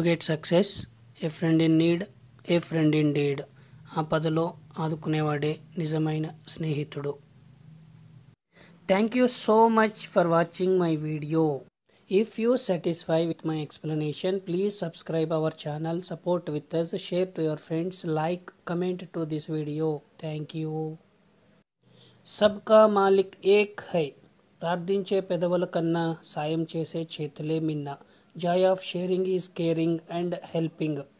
Great success a friend in need a friend in deed ఆపదలో ఆదుకునేవాడే నిజమైన స్నేహితుడు thank you so much for watching my video If you satisfy with my explanation, please subscribe our channel, support with us, share to your friends, like, comment to this video. Thank you. సబ్కా మాలిక్ ఏక్ high ప్రార్థించే పెదవుల కన్నా సాయం చేసే చేతులే మిన్న joy of sharing is caring and helping